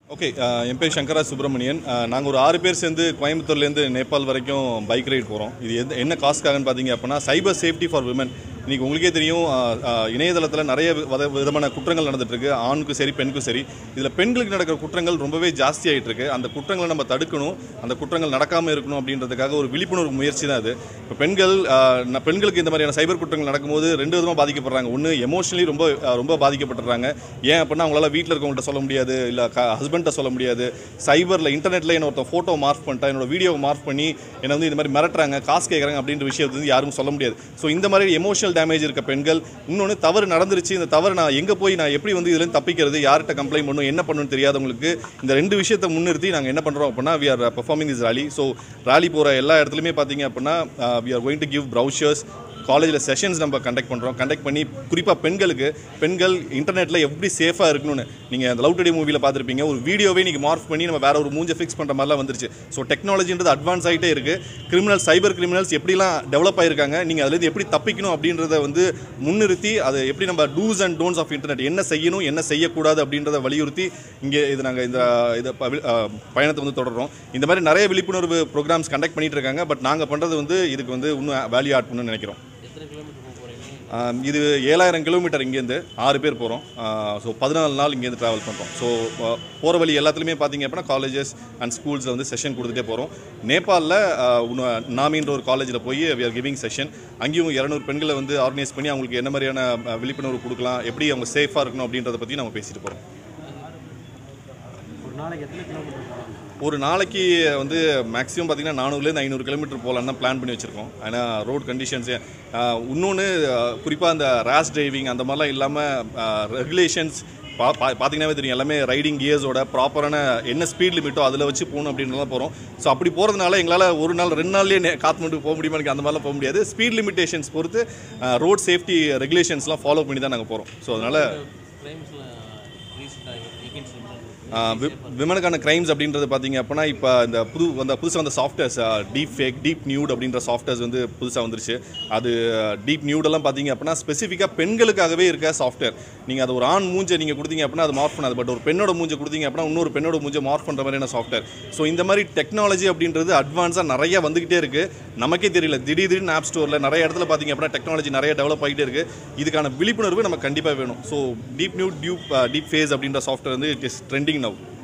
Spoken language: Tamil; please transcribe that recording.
ஓகே அஹ், என் பேர் சங்கரா சுப்பிரமணியன் நாங்கள் ஒரு ஆறு பேர் சேர்ந்து கோயம்புத்தூர்லேருந்து நேபாள் வரைக்கும் பைக் ரைட் போகிறோம் இது எந்த என்ன காஸ்க்காகன்னு பார்த்தீங்க அப்படின்னா சைபர் சேஃப்டி ஃபார் விமன் இன்றைக்கி உங்களுக்கே தெரியும் இணையதளத்தில் நிறைய வத விதமான குற்றங்கள் நடந்துட்டு இருக்கு ஆணுக்கும் சரி பெண்ணுக்கும் சரி இதில் பெண்களுக்கு நடக்கிற குற்றங்கள் ரொம்பவே ஜாஸ்தி ஆயிட்டு இருக்கு அந்த குற்றங்களை நம்ம தடுக்கணும் அந்த குற்றங்கள் நடக்காமல் இருக்கணும் அப்படின்றதுக்காக ஒரு விழிப்புணர்வு முயற்சி தான் அது இப்போ பெண்கள் அஹ், ந- பெண்களுக்கு இந்த மாதிரியான சைபர் குற்றங்கள் நடக்கும்போது ரெண்டு விதமாக பாதிக்கப்படுறாங்க ஒன்று எமோஷனலி ரொம்ப அஹ், ரொம்ப பாதிக்கப்பட்டுறாங்க ஏன் அப்படின்னா அவங்களால வீட்டில் இருக்கவங்கள்ட்ட சொல்ல முடியாது இல்லை ஹஸ்பண்ட்டை சொல்ல முடியாது சைபரில் இன்டர்நெட்டில் என்ன ஒருத்தன் ஃபோட்டோ மார்க் பண்ணிட்டா என்னோட வீடியோவை மார்க் பண்ணி என்னை வந்து இந்த மாதிரி மிரட்டுறாங்க காசு கேட்குறாங்க அப்படின்ற விஷயத்தை வந்து யாரும் சொல்ல முடியாது ஸோ இந்த மாதிரி எமோஷனல் டேமேஜ் இருக்க பெண்கள் இன்னொன்று தவறு நடந்துருச்சு இந்த தவறு நான் எங்கே போய் நான் எப்படி வந்து இதுலேருந்து தப்பிக்கிறது யார்கிட்ட கம்ப்ளைண்ட் பண்ணணும் என்ன பண்ணணும்னு தெரியாதவங்களுக்கு இந்த ரெண்டு விஷயத்தை முன்னிறுத்தி நாங்கள் என்ன பண்ணுறோம் அப்படின்னா we are performing this rally so rally போகிற எல்லா இடத்துலையுமே பார்த்தீங்க அப்படின்னா we are going to give brochures காலேஜில் செஷன்ஸ் நம்ம கண்டக்ட் பண்ணுறோம் கண்டக்ட் பண்ணி குறிப்பாக பெண்களுக்கு பெண்கள் இன்டர்நெட்டில் எப்படி சேஃபாக இருக்கணும்னு நீங்கள் அந்த லவ் டுடே மூவியில் பார்த்துருப்பீங்க ஒரு வீடியோவே நீங்கள் மார்க் பண்ணி நம்ம வேற ஒரு மூஞ்சை ஃபிக்ஸ் பண்ணுற மாதிரிலாம் வந்துருச்சு ஸோ டெக்னாலஜின்றது அட்வான்ஸ் ஆகிட்டே இருக்குது கிரிமினல் சைபர் கிரிமினல்ஸ் எப்படிலாம் டெவலப் ஆயிருக்காங்க நீங்கள் அதுலேருந்து எப்படி தப்பிக்கணும் அப்படின்றத வந்து முன்னிறுத்தி அதை எப்படி நம்ம dos and don'ts of internet என்ன செய்யணும் என்ன செய்யக்கூடாது அப்படின்றத வலியுறுத்தி இங்கே இது நாங்கள் இந்த இதை ப- அஹ், பயணத்தை வந்து தொடர்றோம் இந்த மாதிரி நிறைய விழிப்புணர்வு ப்ரோக்ராம்ஸ் கண்டக்ட் பண்ணிட்டு இருக்காங்க பட் நாங்கள் பண்ணுறது வந்து இதுக்கு வந்து இன்னும் வேல்யூ ஆட் பண்ணணும்னு நினைக்கிறோம் எத்தனை கிலோமீட்டர் போக போகிறீங்க ஆம், இது ஏழாயிரம் கிலோமீட்டர் இங்கேருந்து ஆறு பேர் போகிறோம் ஸோ பதினாலு நாள் இங்கேருந்து ட்ராவல் பண்ணுறோம் ஸோ போகிற வழி எல்லாத்துலேயுமே பார்த்தீங்க அப்படின்னா காலேஜஸ் அண்ட் ஸ்கூல்ஸில் வந்து செஷன் கொடுத்துட்டே போகிறோம் நேபாளில் நாமின்ற ஒரு காலேஜில் போய் வி ஆர் கிவிங் செஷன் அங்கேயும் இரநூறு பெண்களை வந்து ஆர்கனைஸ் பண்ணி அவங்களுக்கு என்ன மாதிரியான அஹ், விழிப்புணர்வு கொடுக்கலாம் எப்படி அவங்க சேஃபாக இருக்கணும் அப்படின்றத பற்றி நம்ம பேசிட்டு போகிறோம் ஒரு நாளைக்கு எத்தனை கிலோமீட்டர் போகலாம் ஒரு நாளைக்கு வந்து மேக்ஸிமம் பார்த்தீங்கன்னா நானூறுலேருந்து ஐநூறு கிலோமீட்டர் போகலான்னு தான் பிளான் பண்ணி வச்சுருக்கோம் ஆனால் ரோட் கண்டிஷன்ஸு இன்னொன்று குறிப்பாக அந்த ரேஷ் டிரைவிங் அந்த மாதிரிலாம் இல்லாமல் ரெகுலேஷன்ஸ் பா பா பார்த்தீங்கன்னாவே தெரியும் எல்லாமே ரைடிங் கியர்ஸோட ப்ராப்பரான என்ன ஸ்பீட் லிமிட்டோ அதில் வச்சு போகணும் அப்படின்றலாம் போகிறோம் ஸோ அப்படி போகிறதுனால எங்களால் ஒரு நாள் ரெண்டு நாள்லேயே காத்மண்டு போக முடியுமா எனக்கு அந்த மாதிரிலாம் போக முடியாது ஸ்பீட் லிமிட்டேஷன்ஸ் பொறுத்து ரோட் சேஃப்டி ரெகுலேஷன்ஸ்லாம் ஃபாலோ பண்ணி தான் நாங்கள் போகிறோம் ஸோ அதனால் கிளைம்ஸில் ரீசெண்டாக வேகன்சி விமனுக்கான கிரைம்ஸ் அப்படின்றது பார்த்தீங்க அப்படின்னா இப்போ இந்த புது அந்த புதுசாக வந்த softwares deep fake deep nude அப்படின்ற சாஃப்ட்வேர்ஸ் வந்து புதுசாக வந்துருச்சு அது டீப் நியூடெல்லாம் பார்த்தீங்க அப்படின்னா ஸ்பெசிஃபிக்காக பெண்களுக்காகவே இருக்க சாஃப்ட்வேர் நீங்கள் அது ஒரு ஆண் மூஞ்சை நீங்கள் கொடுத்தீங்க அப்படின்னா அது மார்க் பண்ணாது பட் ஒரு பெண்ணோட மூஞ்சை கொடுத்தீங்க அப்படின்னா இன்னொரு பெண்ணோட மூஞ்சை மார்க் பண்ணுற மாதிரியான சாஃப்ட்வேர் ஸோ இந்த மாதிரி டெக்னாலஜி அப்படின்றது அட்வான்ஸாக நிறைய வந்துக்கிட்டே இருக்குது நமக்கே தெரியல திடீர் திடீர்னு ஆப் ஸ்டோரில் நிறைய இடத்துல பார்த்தீங்க அப்படின்னா டெக்னாலஜி நிறைய டெவலப் ஆகிட்டே இருக்குது இதுக்கான விழிப்புணர்வு நம்ம கண்டிப்பாக வேணும் so deep new tube deep face அப்படின்ற சாஃப்ட்வேர் வந்து இட் இஸ் ட்ரெண்டிங் நவ்